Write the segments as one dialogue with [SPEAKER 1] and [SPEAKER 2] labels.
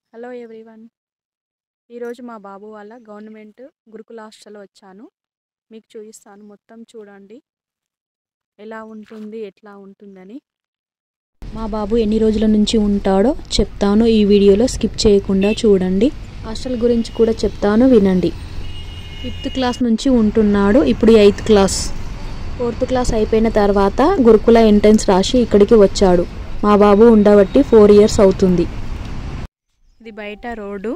[SPEAKER 1] Hello everyone ఈరోజు మా బాబు వాళ్ళ గవర్నమెంట్ గురుకుల హాస్టల్ వచ్చాను మీకు చూపిస్తాను మొత్తం చూడండి ఎలా ఉంటుంది ఎట్లా ఉంటుందని
[SPEAKER 2] మా బాబు ఎన్ని రోజుల నుంచి ఉంటాడో చెప్తాను ఈ వీడియోలో స్కిప్ చేయకుండా చూడండి హాస్టల్ గురించి కూడా చెప్తాను వినండి ఫిఫ్త్ క్లాస్ నుంచి ఉంటున్నాడు ఇప్పుడు ఎయిత్ క్లాస్ ఫోర్త్ క్లాస్ అయిపోయిన తర్వాత గురుకుల ఎంట్రన్స్ రాసి ఇక్కడికి వచ్చాడు మా బాబు ఉండబట్టి ఫోర్ ఇయర్స్ అవుతుంది
[SPEAKER 1] ఇది బయట రోడ్డు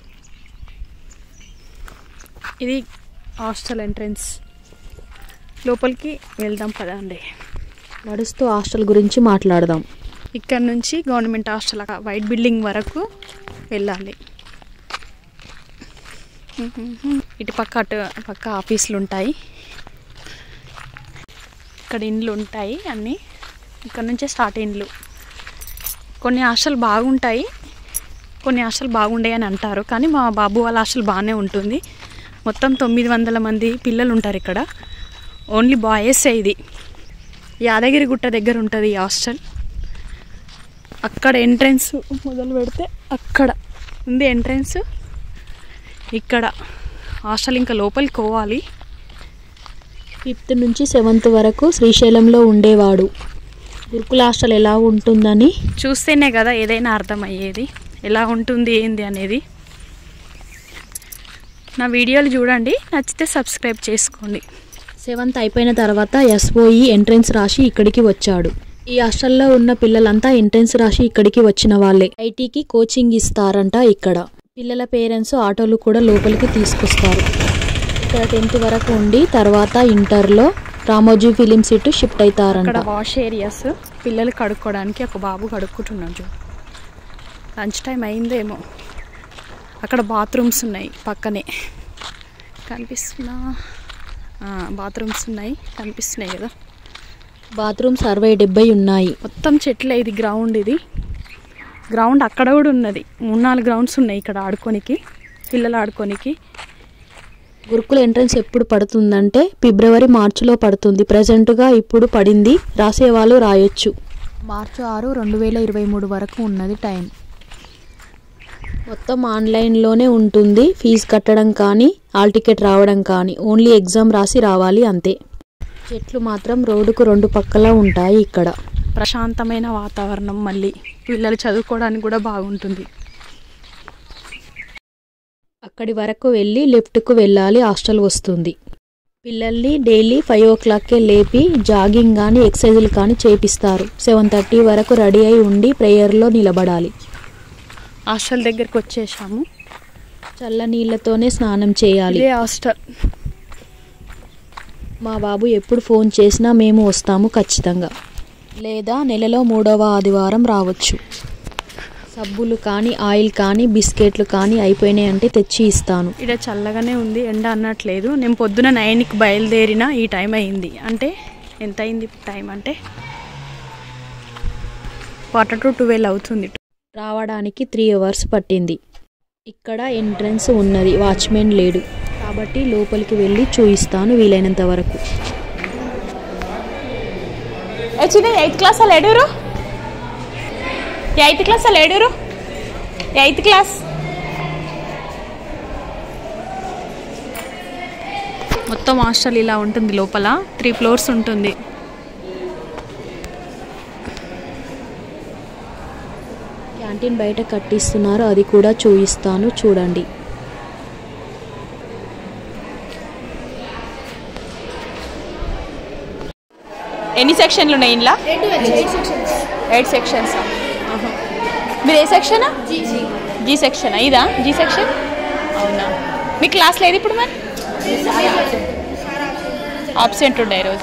[SPEAKER 1] ఇది హాస్టల్ ఎంట్రన్స్ లోపలికి వెళ్దాం పదండి
[SPEAKER 2] నడుస్తూ హాస్టల్ గురించి మాట్లాడదాం
[SPEAKER 1] ఇక్కడ నుంచి గవర్నమెంట్ హాస్టల్ ఆ వైట్ బిల్డింగ్ వరకు వెళ్ళాలి ఇటు పక్క అటు పక్క ఆఫీసులు ఉంటాయి ఇక్కడ ఇండ్లు ఉంటాయి అన్నీ ఇక్కడ నుంచే స్టార్ట్ ఇండ్లు కొన్ని హాస్టల్ బాగుంటాయి కొన్ని హాస్టల్ బాగుండే అని అంటారు కానీ మా బాబు వాళ్ళ హాస్టల్ బాగానే ఉంటుంది మొత్తం తొమ్మిది వందల మంది పిల్లలు ఉంటారు ఇక్కడ ఓన్లీ బాయ్సే ఇది యాదగిరి గుట్ట దగ్గర ఉంటుంది ఈ హాస్టల్ అక్కడ ఎంట్రన్స్ మొదలు పెడితే అక్కడ ఉంది ఎంట్రన్స్ ఇక్కడ హాస్టల్ ఇంకా లోపలికి పోవాలి
[SPEAKER 2] ఫిఫ్త్ నుంచి సెవెంత్ వరకు శ్రీశైలంలో ఉండేవాడు గురుకుల హాస్టల్ ఎలా ఉంటుందని
[SPEAKER 1] చూస్తేనే కదా ఏదైనా అర్థమయ్యేది ఎలా ఉంటుంది ఏంది అనేది నా వీడియోలు చూడండి నచ్చితే సబ్స్క్రైబ్ చేసుకోండి
[SPEAKER 2] సెవెంత్ అయిపోయిన తర్వాత ఎస్ఓఈ ఎంట్రన్స్ రాసి ఇక్కడికి వచ్చాడు ఈ హాస్టల్లో ఉన్న పిల్లలంతా ఎంట్రన్స్ రాసి ఇక్కడికి వచ్చిన వాళ్ళే ఐటీకి కోచింగ్ ఇస్తారంట ఇక్కడ పిల్లల పేరెంట్స్ ఆటోలు కూడా లోపలికి తీసుకొస్తారు ఇక్కడ టెన్త్ వరకు ఉండి తర్వాత ఇంటర్లో రామోజీ ఫిలిం సిటీ షిఫ్ట్ అవుతారంట
[SPEAKER 1] అక్కడ వాష్ ఏరియాస్ పిల్లలు కడుక్కోవడానికి ఒక బాబు కడుక్కుంటున్నాడు చూడు లంచ్ టైం అయిందేమో అక్కడ బాత్రూమ్స్ ఉన్నాయి పక్కనే కనిపిస్తున్నా బాత్రూమ్స్ ఉన్నాయి కనిపిస్తున్నాయి కదా
[SPEAKER 2] బాత్రూమ్స్ అరవై డెబ్బై ఉన్నాయి
[SPEAKER 1] మొత్తం చెట్లే ఇది గ్రౌండ్ ఇది గ్రౌండ్ అక్కడ కూడా ఉన్నది మూడు నాలుగు గ్రౌండ్స్ ఉన్నాయి ఇక్కడ ఆడుకోనికి పిల్లలు ఆడుకోనికి
[SPEAKER 2] గురుకుల ఎంట్రన్స్ ఎప్పుడు పడుతుందంటే ఫిబ్రవరి మార్చిలో పడుతుంది ప్రజెంట్గా ఇప్పుడు పడింది రాసేవాళ్ళు రాయొచ్చు మార్చి ఆరు రెండు వేల ఇరవై మూడు వరకు ఉన్నది టైం మొత్తం ఆన్లైన్లోనే ఉంటుంది ఫీజు కట్టడం కానీ హాల్ టికెట్ రావడం కానీ ఓన్లీ ఎగ్జామ్ రాసి రావాలి అంతే చెట్లు మాత్రం రోడ్డుకు రెండు పక్కల ఉంటాయి ఇక్కడ
[SPEAKER 1] ప్రశాంతమైన వాతావరణం మళ్ళీ పిల్లలు చదువుకోవడానికి కూడా బాగుంటుంది
[SPEAKER 2] అక్కడి వరకు వెళ్ళి లెఫ్ట్కు వెళ్ళాలి హాస్టల్ వస్తుంది పిల్లల్ని డైలీ ఫైవ్ ఓ క్లాక్కే లేపి జాగింగ్ కానీ ఎక్సర్సైజులు కానీ చేపిస్తారు సెవెన్ థర్టీ వరకు రెడీ అయి ఉండి ప్రేయర్లో నిలబడాలి
[SPEAKER 1] హాస్టల్ దగ్గరికి వచ్చేసాము
[SPEAKER 2] చల్ల నీళ్ళతోనే స్నానం చేయాలి
[SPEAKER 1] ఇదే హాస్టల్
[SPEAKER 2] మా బాబు ఎప్పుడు ఫోన్ చేసినా మేము వస్తాము ఖచ్చితంగా లేదా నెలలో మూడవ ఆదివారం రావచ్చు సబ్బులు కానీ ఆయిల్ కానీ బిస్కెట్లు కానీ అయిపోయినాయంటే తెచ్చి ఇస్తాను
[SPEAKER 1] ఇక్కడ చల్లగానే ఉంది ఎండ అన్నట్లేదు నేను పొద్దున నైన్కి బయలుదేరిన ఈ టైం అయింది అంటే ఎంత అయింది టైం అంటే క్వార్టర్ టు ట్వెల్వ్ అవుతుంది
[SPEAKER 2] రావడానికి త్రీ అవర్స్ పట్టింది ఇక్కడ ఎంట్రన్స్ ఉన్నది వాచ్మెన్ లేడు కాబట్టి లోపలికి వెళ్ళి చూయిస్తాను వీలైనంత వరకు
[SPEAKER 1] చిన్న ఎయిత్ క్లాస్ అలా ఏడూరు ఎయిత్ క్లాస్ అలా ఏడూరు ఎయిత్ క్లాస్ మొత్తం హాస్టల్ ఇలా ఉంటుంది లోపల త్రీ ఫ్లోర్స్ ఉంటుంది
[SPEAKER 2] క్యాంటీన్ బయట కట్టిస్తున్నారు అది కూడా చూయిస్తాను చూడండి
[SPEAKER 1] ఎన్ని సెక్షన్లు ఉన్నాయి ఇంట్లో ఎయిట్ సెక్షన్స్ మీరు ఏ సెక్షన్ జీ సెక్షన్ ఇదా జీ సెక్షన్ అవునా మీ క్లాస్ లేదు ఇప్పుడు మరి ఆబ్సెంట్ ఉండే ఈరోజు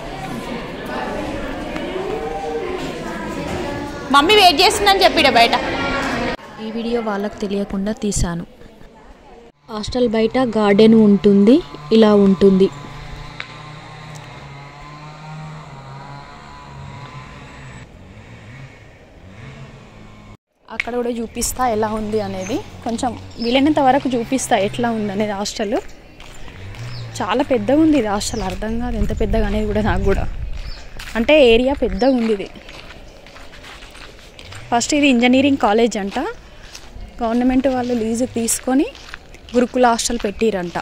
[SPEAKER 1] మమ్మీ వెయిట్ చేస్తుందని చెప్పిడ బయట
[SPEAKER 2] ఈ వీడియో వాళ్ళకి తెలియకుండా తీశాను హాస్టల్ బయట గార్డెన్ ఉంటుంది ఇలా ఉంటుంది
[SPEAKER 1] అక్కడ కూడా చూపిస్తా ఎలా ఉంది అనేది కొంచెం వీలైనంత వరకు చూపిస్తా ఎట్లా ఉంది అనేది హాస్టల్ చాలా పెద్దగా ఉంది ఇది హాస్టల్ అర్థం కాదు ఎంత పెద్దగా అనేది కూడా నాకు కూడా అంటే ఏరియా పెద్దగా ఉంది ఇది ఫస్ట్ ఇది ఇంజనీరింగ్ కాలేజ్ అంట గవర్నమెంట్ వాళ్ళు లీజు తీసుకొని గురుకుల హాస్టల్ పెట్టిరంట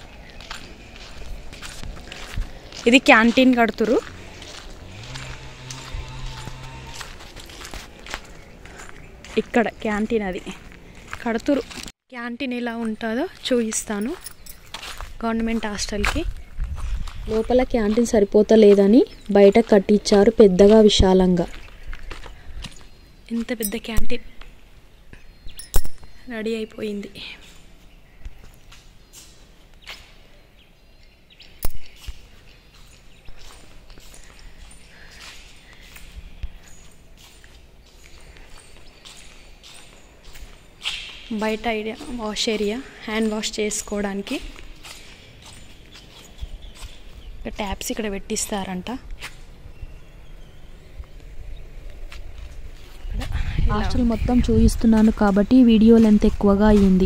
[SPEAKER 1] ఇది క్యాంటీన్ కడుతురు ఇక్కడ క్యాంటీన్ అది కడుతురు క్యాంటీన్ ఎలా ఉంటుందో చూపిస్తాను గవర్నమెంట్ హాస్టల్కి
[SPEAKER 2] లోపల క్యాంటీన్ సరిపోతలేదని బయట కట్టించారు పెద్దగా విశాలంగా
[SPEAKER 1] ఇంత పెద్ద క్యాంటీన్ రెడీ అయిపోయింది బయట idea wash area hand wash చేసుకోవడానికి ఇక్కడ ట్యాప్స్ ఇక్కడ పెట్టిస్తారంట ఇక్కడ ఇలా
[SPEAKER 2] హాస్టల్ మొత్తం చూపిస్తున్నాను కాబట్టి వీడియో లెంత్ ఎక్కువగా అయ్యింది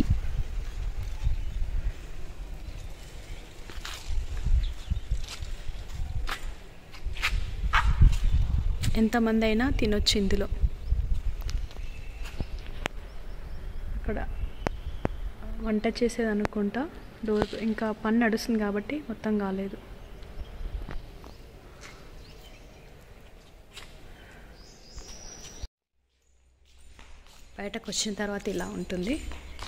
[SPEAKER 1] ఎంతమంది అయినా తినొచ్చు ఇందులో అక్కడ వంట చేసేది అనుకుంటా డోర్ ఇంకా పని నడుస్తుంది కాబట్టి మొత్తం కాలేదు బయటకు వచ్చిన తర్వాత ఇలా ఉంటుంది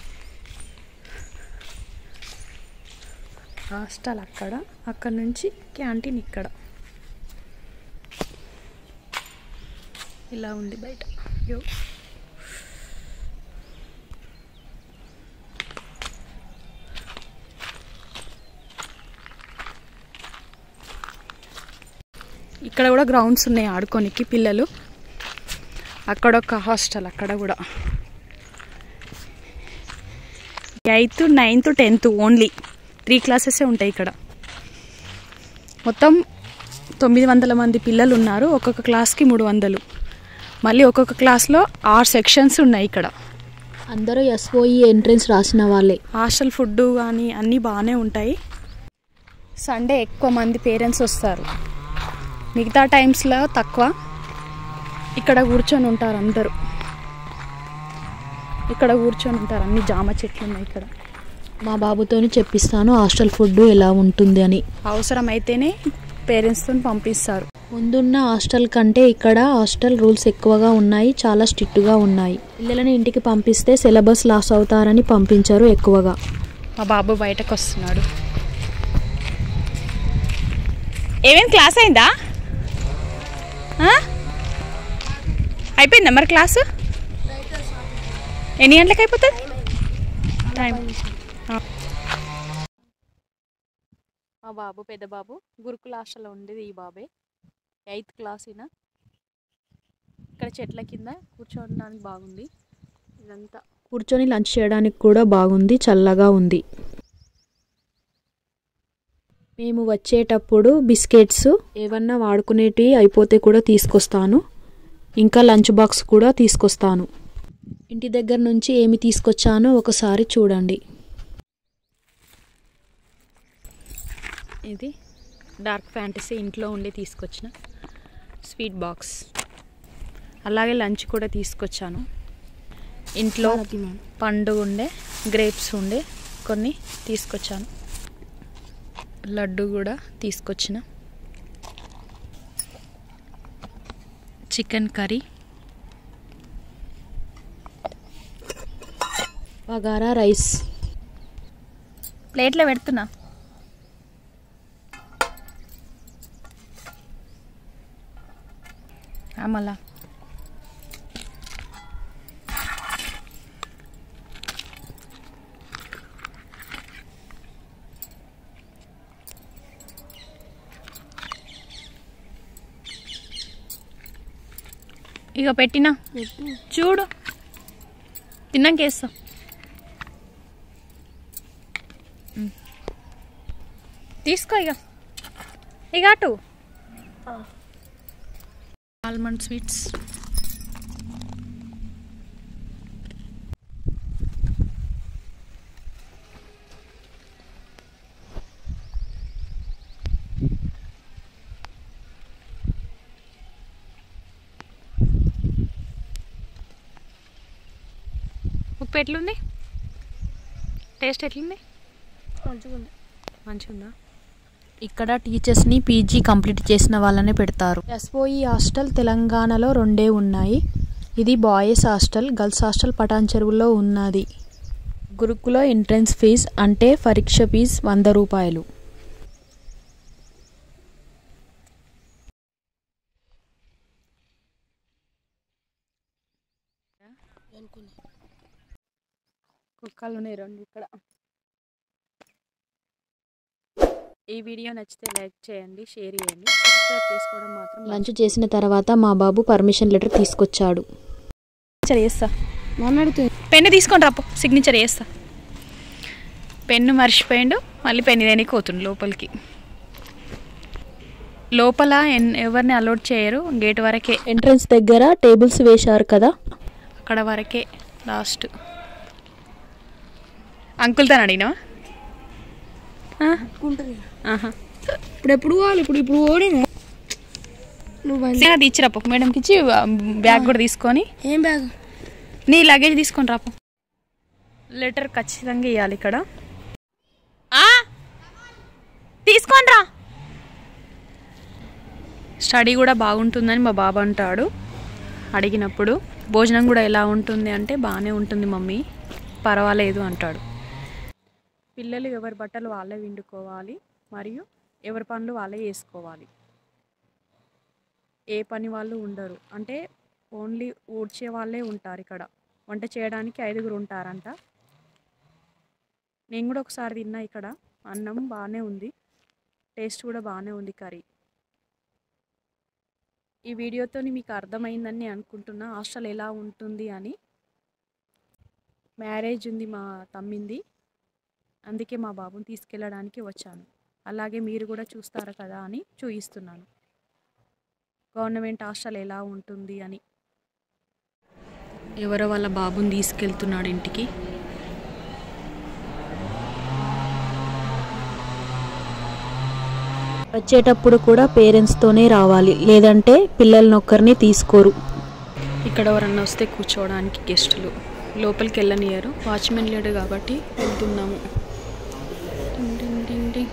[SPEAKER 1] హాస్టల్ అక్కడ అక్కడ నుంచి క్యాంటీన్ ఇక్కడ ఇలా ఉంది బయట యో ఇక్కడ కూడా గ్రౌండ్స్ ఉన్నాయి ఆడుకోనికి పిల్లలు అక్కడ ఒక హాస్టల్ అక్కడ కూడా eighth ninth tenth only three క్లాసెసే ఉంటాయి ఇక్కడ మొత్తం తొమ్మిది వందల మంది పిల్లలు ఉన్నారు ఒక్కొక్క క్లాస్కి మూడు వందలు మళ్ళీ ఒక్కొక్క క్లాస్లో ఆరు సెక్షన్స్ ఉన్నాయి ఇక్కడ
[SPEAKER 2] అందరూ ఎస్ఓఈ ఎంట్రెన్స్ రాసిన వాళ్ళే
[SPEAKER 1] హాస్టల్ ఫుడ్ కానీ అన్నీ బాగానే ఉంటాయి సండే ఎక్కువ మంది పేరెంట్స్ వస్తారు మిగతా టైమ్స్లో తక్కువ ఇక్కడ కూర్చొని ఉంటారు అందరూ ఇక్కడ కూర్చొని ఉంటారు అన్ని జామ చెట్లు ఉన్నాయి ఇక్కడ
[SPEAKER 2] మా బాబుతోని చెప్పిస్తాను హాస్టల్ ఫుడ్ ఎలా ఉంటుంది అని
[SPEAKER 1] అవసరమైతేనే పేరెంట్స్తో పంపిస్తారు
[SPEAKER 2] ముందున్న హాస్టల్ కంటే ఇక్కడ హాస్టల్ రూల్స్ ఎక్కువగా ఉన్నాయి చాలా స్ట్రిక్ట్గా ఉన్నాయి పిల్లలని ఇంటికి పంపిస్తే సిలబస్ లాస్ అవుతారని పంపించారు ఎక్కువగా
[SPEAKER 1] మా బాబు బయటకు వస్తున్నాడు ఏమేం క్లాస్ అయిందా ఆ? అయిపోయిందా మరి క్లాసు ఎన్ని గంటలకు అయిపోతుంది టైం ఆ. మా బాబు పెద్ద బాబు గురుకుల హాస్టల్లో ఉండేది ఈ బాబే ఎయిత్ క్లాస్ ఈయన ఇక్కడ చెట్ల కింద కూర్చోవడానికి బాగుంది ఇదంతా
[SPEAKER 2] కూర్చొని లంచ్ చేయడానికి కూడా బాగుంది చల్లగా ఉంది మేము వచ్చేటప్పుడు బిస్కెట్స్ ఏమన్నా వాడుకునేటివి అయిపోతే కూడా తీసుకొస్తాను ఇంకా లంచ్ బాక్స్ కూడా తీసుకొస్తాను ఇంటి దగ్గర నుంచి ఏమి తీసుకొచ్చానో ఒకసారి చూడండి
[SPEAKER 1] ఇది డార్క్ ఫ్యాంటసీ ఇంట్లో ఉండి తీసుకొచ్చిన స్వీట్ బాక్స్ అలాగే లంచ్ కూడా తీసుకొచ్చాను ఇంట్లో పండు ఉండే గ్రేప్స్ ఉండే కొన్ని తీసుకొచ్చాను లడ్డు కూడా తీసుకొచ్చిన చికెన్ కర్రీ
[SPEAKER 2] బగారా రైస్
[SPEAKER 1] ప్లేట్లో పెడుతున్నా మళ్ళా ఇక పెట్టినా చూడు తిన్నాక వేస్తా ఉమ్. తీసుకో ఇక ఇక అటు ఆల్మండ్ స్వీట్స్ ఉప్పు ఎట్లుంది టేస్ట్ ఎట్లుంది
[SPEAKER 3] మంచిగా ఉంది
[SPEAKER 1] మంచిగా ఉందా
[SPEAKER 2] ఇక్కడ టీచర్స్ని పీజీ కంప్లీట్ చేసిన వాళ్ళనే పెడతారు ఎస్ఓఈ హాస్టల్ తెలంగాణలో రెండే ఉన్నాయి ఇది బాయ్స్ హాస్టల్ గర్ల్స్ హాస్టల్ పటాన్ చెరువులో ఉన్నది గురుకుల ఎంట్రన్స్ ఫీజ్ అంటే పరీక్ష ఫీజ్ వంద రూపాయలు
[SPEAKER 1] కుక్కలు ఉన్నాయి రెండు ఇక్కడ ఈ వీడియో నచ్చితే లైక్ చేయండి షేర్ చేయండి సబ్స్క్రైబ్ చేసుకోవడం మాత్రం
[SPEAKER 2] లంచ్ చేసిన తర్వాత మా బాబు పర్మిషన్ లెటర్ తీసుకొచ్చాడు
[SPEAKER 1] సిగ్నేచర్ చేస్తా
[SPEAKER 3] నన్ను అడుగుతుంది
[SPEAKER 1] పెన్ను తీసుకొని రాపో సిగ్నేచర్ చేస్తా పెన్ను మర్చిపోయిండు మళ్ళీ పెన్ను దేనికి పోతుండు లోపలికి లోపల ఎన్ ఎవరిని అలౌట్ చేయరు గేట్ వరకే
[SPEAKER 2] ఎంట్రన్స్ దగ్గర టేబుల్స్ వేశారు కదా
[SPEAKER 1] అక్కడ వరకే లాస్ట్ అంకుల్తో అడిగినా
[SPEAKER 3] ఉంటుంది
[SPEAKER 1] ఆహా
[SPEAKER 3] ఇప్పుడు ఎప్పుడు పోవాలి ఇప్పుడు ఇప్పుడు ఓడినా నువ్వు బండి
[SPEAKER 1] అది ఇచ్చిరాపో మేడంకి ఇచ్చి బ్యాగ్ కూడా తీసుకొని
[SPEAKER 3] ఏం బ్యాగ్
[SPEAKER 1] నీ లగేజ్ తీసుకొని రాపో లెటర్ ఖచ్చితంగా ఇవ్వాలి ఇక్కడ ఆ? తీసుకొని రా స్టడీ కూడా బాగుంటుందని మా బాబు అంటాడు అడిగినప్పుడు భోజనం కూడా ఎలా ఉంటుంది అంటే బాగానే ఉంటుంది మమ్మీ పర్వాలేదు అంటాడు పిల్లలు ఎవరి బట్టలు వాళ్ళే విండుకోవాలి మరియు ఎవరి పనులు వాళ్ళే చేసుకోవాలి ఏ పని వాళ్ళు ఉండరు అంటే ఓన్లీ ఊడ్చే వాళ్ళే ఉంటారు ఇక్కడ వంట చేయడానికి ఐదుగురు ఉంటారంట నేను కూడా ఒకసారి తిన్నా ఇక్కడ అన్నం బాగానే ఉంది టేస్ట్ కూడా బాగానే ఉంది కర్రీ ఈ వీడియోతో మీకు అర్థమైందని నేను అనుకుంటున్నా హాస్టల్ ఎలా ఉంటుంది అని మ్యారేజ్ ఉంది మా తమ్మింది అందుకే మా బాబుని తీసుకెళ్ళడానికి వచ్చాను అలాగే మీరు కూడా చూస్తారు కదా అని చూపిస్తున్నాను గవర్నమెంట్ హాస్టల్ ఎలా ఉంటుంది అని ఎవరో వాళ్ళ బాబుని తీసుకెళ్తున్నాడు ఇంటికి
[SPEAKER 2] వచ్చేటప్పుడు కూడా పేరెంట్స్తోనే రావాలి లేదంటే పిల్లలనొక్కరిని తీసుకోరు
[SPEAKER 1] ఇక్కడ ఎవరన్నా వస్తే కూర్చోవడానికి గెస్టులు లోపలికి వెళ్ళనియరు వాచ్మెన్ లేడు కాబట్టి వెళ్తున్నాము డింగ్ డింగ్ డింగ్ డింగ్.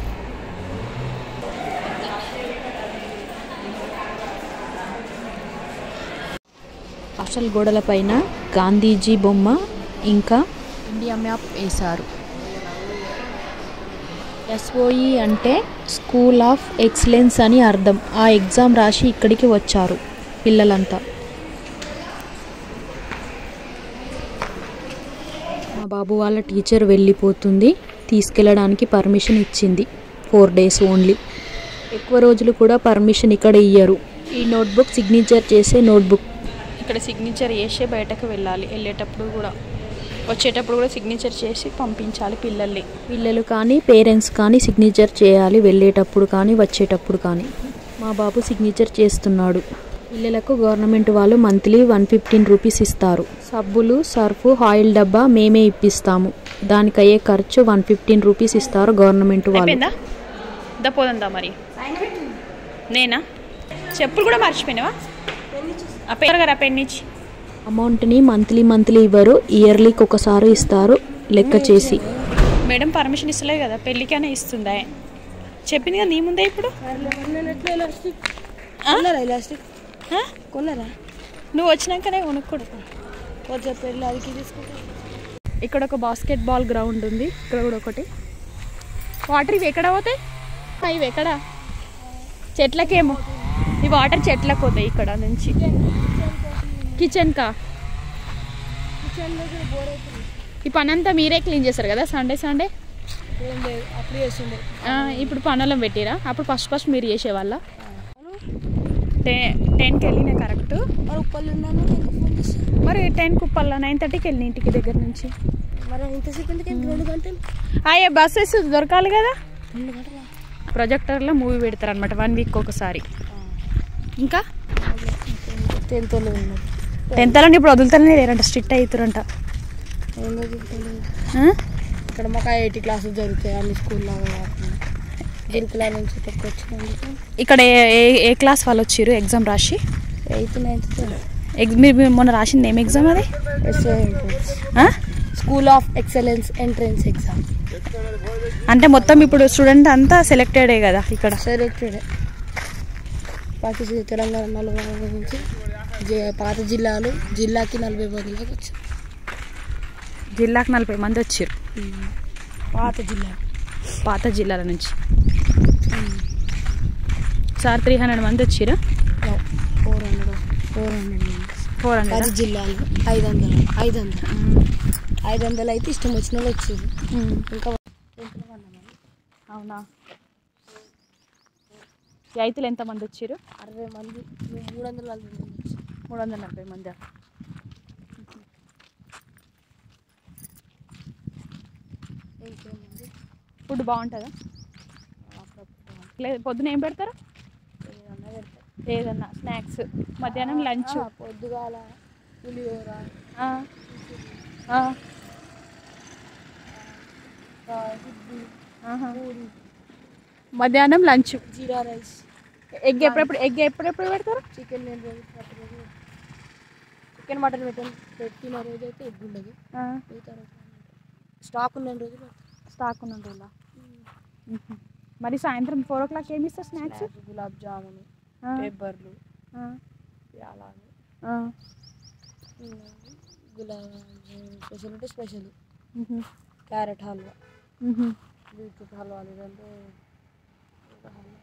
[SPEAKER 2] హాస్టల్ గోడలపైన గాంధీజీ బొమ్మ ఇంకా ఇండియా మ్యాప్ వేశారు ఎస్ఓఈ అంటే స్కూల్ ఆఫ్ ఎక్సలెన్స్ అని అర్థం ఆ ఎగ్జామ్ రాసి ఇక్కడికి వచ్చారు పిల్లలంతా మా బాబు వాళ్ళ టీచర్ వెళ్ళిపోతుంది తీసుకెళ్ళడానికి పర్మిషన్ ఇచ్చింది ఫోర్ డేస్ ఓన్లీ ఎక్కువ రోజులు కూడా పర్మిషన్ ఇక్కడ ఇయ్యరు ఈ నోట్బుక్ సిగ్నేచర్ చేసే నోట్బుక్
[SPEAKER 1] ఇక్కడ సిగ్నేచర్ చేసే బయటకు వెళ్ళాలి వెళ్ళేటప్పుడు కూడా వచ్చేటప్పుడు కూడా సిగ్నేచర్ చేసి పంపించాలి పిల్లల్ని
[SPEAKER 2] పిల్లలు కానీ పేరెంట్స్ కానీ సిగ్నేచర్ చేయాలి వెళ్ళేటప్పుడు కానీ వచ్చేటప్పుడు కానీ మా బాబు సిగ్నేచర్ చేస్తున్నాడు పిల్లలకు గవర్నమెంట్ వాళ్ళు మంత్లీ వన్ ఫిఫ్టీన్ రూపీస్ ఇస్తారు సబ్బులు సర్ఫ్ ఆయిల్ డబ్బా మేమే ఇప్పిస్తాము దానికి అయ్యే ఖర్చు వన్ ఫిఫ్టీన్ రూపీస్ ఇస్తారు గవర్నమెంట్ వాళ్ళు
[SPEAKER 1] అయిపోయిందా దా పోదందా మరి నేనా చెప్పులు కూడా మర్చిపోయినావా ఆ పేరు గారు ఆ పెన్ ఇచ్చి
[SPEAKER 2] అమౌంట్ని మంత్లీ మంత్లీ ఇవ్వరు ఇయర్లీకి ఒకసారి ఇస్తారు లెక్క చేసి
[SPEAKER 1] మేడం పర్మిషన్ ఇస్తలేదు కదా పెళ్ళికైనా ఇస్తుందా చెప్పింది కదా నీ ముందే ఇప్పుడు
[SPEAKER 3] ఎట్లా ఎలాస్టిక్ కొన్నారా ఎలాస్టిక్
[SPEAKER 1] ఆ?
[SPEAKER 3] కొన్నారా
[SPEAKER 1] నువ్వు వచ్చినాకనే కొనుక్కోడు
[SPEAKER 3] కొంచెం పెళ్ళి అదికి తీసుకుంటా
[SPEAKER 1] ఇక్కడ ఒక బాస్కెట్ బాల్ గ్రౌండ్ ఉంది ఇక్కడ కూడా ఒకటి వాటర్ ఇవి ఎక్కడ పోతాయి ఆ, ఇవి ఎక్కడ చెట్లకేమో ఈ వాటర్ చెట్లకు పోతాయి ఇక్కడ నుంచి కిచెన్ కా
[SPEAKER 3] కిచెన్ దగ్గర బోర్ అవుతుంది
[SPEAKER 1] ఈ పని అంతా మీరే క్లీన్ చేస్తారు కదా సండే సండే
[SPEAKER 3] ఏం లేదు అప్పుడు చేస్తుండే
[SPEAKER 1] ఇప్పుడు పనులం పెట్టిరా అప్పుడు ఫస్ట్ ఫస్ట్ మీరు చేసేవాళ్ళ టె టెన్కి వెళ్ళిన కరెక్ట్
[SPEAKER 3] మరి ఉప్పలు ఉన్నాను ఎందుకు ఫోన్ చేస్తాను
[SPEAKER 1] మరి టెన్ కుప్పల్లో నైన్ థర్టీకి వెళ్ళిన ఇంటికి దగ్గర నుంచి
[SPEAKER 3] మరి ఇంతసేపు ఎందుకు ఎందుకు రెండు గంటలు
[SPEAKER 1] అయ్యే బస్సెస్ దొరకాలి కదా
[SPEAKER 3] రెండు గంటల
[SPEAKER 1] ప్రొజెక్టర్లో మూవీ పెడతారు అనమాట వన్ వీక్ ఒకసారి ఇంకా
[SPEAKER 3] టెన్త్ వాళ్ళు ఉన్నారు
[SPEAKER 1] టెన్త్ అలాంటి ఇప్పుడు వదులుతానే లేరంట స్ట్రిక్ట్ అవుతారంట
[SPEAKER 3] ఏం చదువుకోలేదు ఇక్కడ మాకు ఐఐటి క్లాసెస్ జరుగుతాయి అన్ని స్కూల్ లాగా కాకుండా గురుకుల నుంచి ఇక్కడికి వచ్చినందుకు
[SPEAKER 1] ఇక్కడ ఏ ఏ- ఏ క్లాస్ వాళ్ళు వచ్చారు ఎగ్జామ్ రాసి
[SPEAKER 3] ఎయిత్ నైన్త్
[SPEAKER 1] ఎగ్ మీరు మీరు మొన్న రాసింది ఏం ఎగ్జామ్ అది
[SPEAKER 3] ఎస్ఓ ఎంట్రన్స్
[SPEAKER 1] ఆ?
[SPEAKER 3] School of excellence entrance exam
[SPEAKER 1] అంటే మొత్తం ఇప్పుడు స్టూడెంట్ అంతా సెలెక్టెడే కదా ఇక్కడ
[SPEAKER 3] సెలెక్టెడ్ పాకిస్తాన్ తెలంగాణ నలభై నుంచి జి- పాత జిల్లాలు జిల్లాకి నలభై మందిలోకి వచ్చారు
[SPEAKER 1] జిల్లాకు నలభై మంది వచ్చారు
[SPEAKER 3] పాత జిల్లాలు
[SPEAKER 1] పాత జిల్లాల నుంచి సార్ త్రీ హండ్రెడ్ మంది వచ్చారు
[SPEAKER 3] four hundred four hundred
[SPEAKER 1] four
[SPEAKER 3] పది
[SPEAKER 1] హండ్రెడ్
[SPEAKER 3] జిల్లాలు ఐదు వందలు ఐదు వందలు ఐదు వందలు అయితే ఇష్టం వచ్చిన వాళ్ళు వచ్చేది ఇంకా
[SPEAKER 1] అవునా ఈ ఐతులు ఎంతమంది వచ్చారు
[SPEAKER 3] అరవై మంది మూడు వందల నలభై మంది వచ్చారు
[SPEAKER 1] మూడు వందల నలభై మంది
[SPEAKER 3] ఇంకేమంది
[SPEAKER 1] ఫుడ్ బాగుంటుందా లేదు పొద్దున ఏం పెడతారు
[SPEAKER 3] ఏదన్నా పెడతారు
[SPEAKER 1] ఏదన్నా స్నాక్స్ మధ్యాహ్నం లంచ్
[SPEAKER 3] ఆ, పొద్దుగాల పులిహోర ఆ, ఇడ్లీ పూరి
[SPEAKER 1] మధ్యాహ్నం లంచ్
[SPEAKER 3] జీరా రైస్
[SPEAKER 1] ఎగ్ ఎప్పుడెప్పుడు ఎగ్ ఎప్పుడెప్పుడు పెడతారు
[SPEAKER 3] చికెన్ నేను రోజు ప్రతి రోజు చికెన్ మటన్ పెట్టాను పెట్టిన రోజు అయితే ఎగ్ ఉండదు మిగతా రోజు స్టాక్ ఉన్న రోజు పెడతాను
[SPEAKER 1] స్టాక్ ఉన్న రోజులా మరి సాయంత్రం ఫోర్ ఓ క్లాక్ ఏమి ఇస్తారు స్నాక్స్
[SPEAKER 3] స్నాక్స్ గులాబ్ జామున్ పేపర్లు అలాగే గులాబ్ స్పెషల్ ఉంటే special carrot halwa beetroot halwa లేదంటే ఇంకా హల్వా.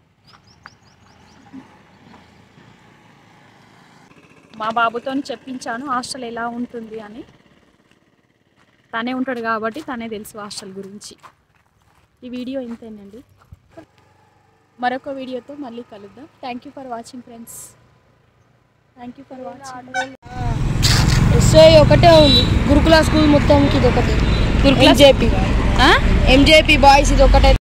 [SPEAKER 1] మా బాబుతో చెప్పించాను హాస్టల్ ఎలా ఉంటుంది అని తనే ఉంటాడు కాబట్టి తనే తెలుసు హాస్టల్ గురించి ఈ వీడియో ఇంతేనండి మరొక వీడియోతో మళ్ళీ కలుద్దాం thank you for watching friends thank you for watching
[SPEAKER 3] SI ఒకటే ఉంది గురుకుల స్కూల్ మొత్తానికి ఇది ఒకటే
[SPEAKER 1] గురుకుల-
[SPEAKER 3] ఎంజేపీ ఎంజేపీ బాయ్స్ ఇది ఒకటే